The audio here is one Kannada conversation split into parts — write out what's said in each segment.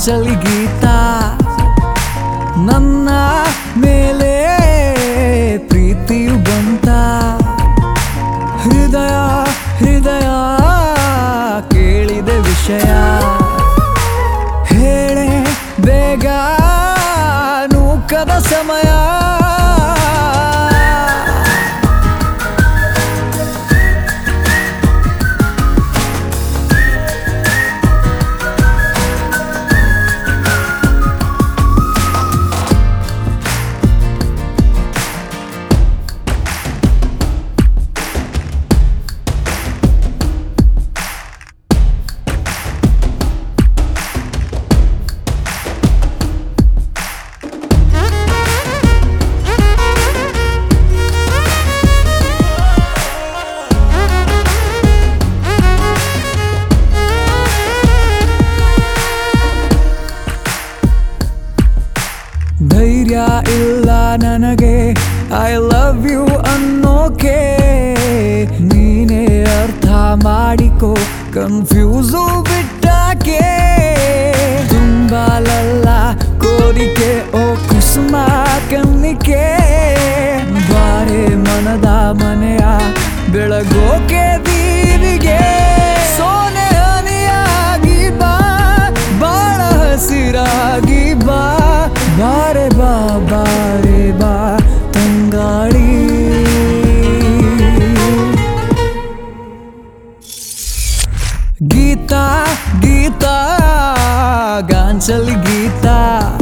ಗಾಂಚಲಿ ಗೀತ ನನ್ನ ಮೇಲೆ ಪ್ರೀತಿಯು ಬಂತ ಹೃದಯ ಹೃದಯ ಕೇಳಿದೆ ವಿಷಯ ಹೇಳೆ ಬೇಗ ನೂಕದ ಸಮಯ ಧೈರ್ಯ ಇಲ್ಲ ನನಗೆ ಐ ಲವ್ ಯು ಅನ್ನೋಕೆ ನೀನೇ ಅರ್ಥ ಮಾಡಿಕೋ ಕನ್ಫ್ಯೂಸು ಬಿಟ್ಟಾಕೆ ತುಂಬಾಲಲ್ಲ ಕೋರಿಕೆ ಓ ಕುಸುಮ ಕಣ್ಣಿಕೆ ಬಾರೆ ಮನದ ಮನೆಯ ಬೆಳಗೋಕೆ ದೀವಿಗೆ ಸೋನೆ ಹನಿಯಾಗಿ ಬಾ ಬಾಳ ಹಸಿರಾಗಿ ಬಾ ಬಾರೆ ಬಾ ಬಾರೆ ಬಾ ತಂಗಾಳಿ ಗೀತಾ ಗೀತಾ ಗಾಂಚಲಿ ಗೀತಾ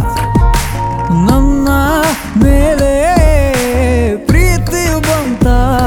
ನನ್ನ ಮೇಲೆ ಪ್ರೀತಿ ಬಂತ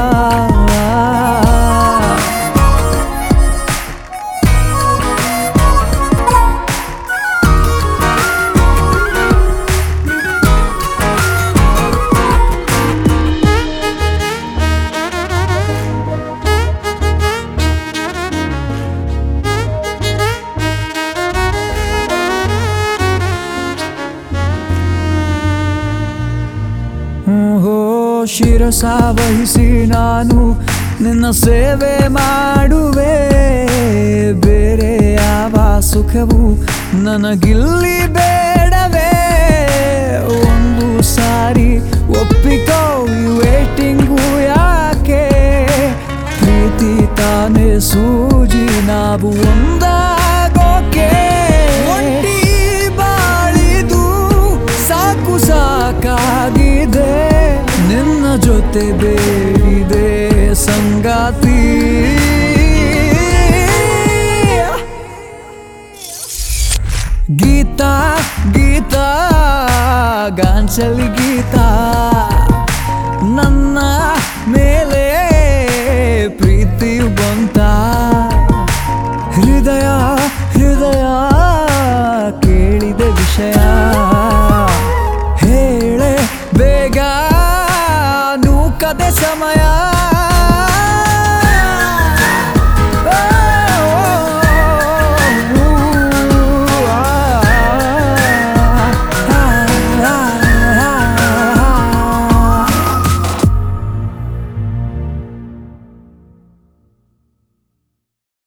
ಹೋ ಶಿರಸ ವಹಿಸಿ ನಾನು ನಿನ್ನ ಸೇವೆ ಮಾಡುವೆ ಬೇರೆ ಯಾವ ಸುಖವು ನನಗಿಲ್ಲಿ ಬೇಡವೇ ಒಂದು ಸಾರಿ ಒಪ್ಪಿಕೋ ವೇಟಿಂಗು ಯಾಕೆ ಪ್ರೀತಿ ತಾನೇ ಸೂಜಿ ನಾವು ಒಂದಾಗೋಕೆ ಒಂಟಿ ಬಾಳಿದು ಸಾಕು ಸಾಕಾಗಿದೆ ನಿನ್ನ ಜೊತೆ ಬೇಡಿದೆ ಸಂಗಾತಿ ಗೀತಾ ಗೀತಾ ಗಾಂಚಲಿ ಗೀತಾ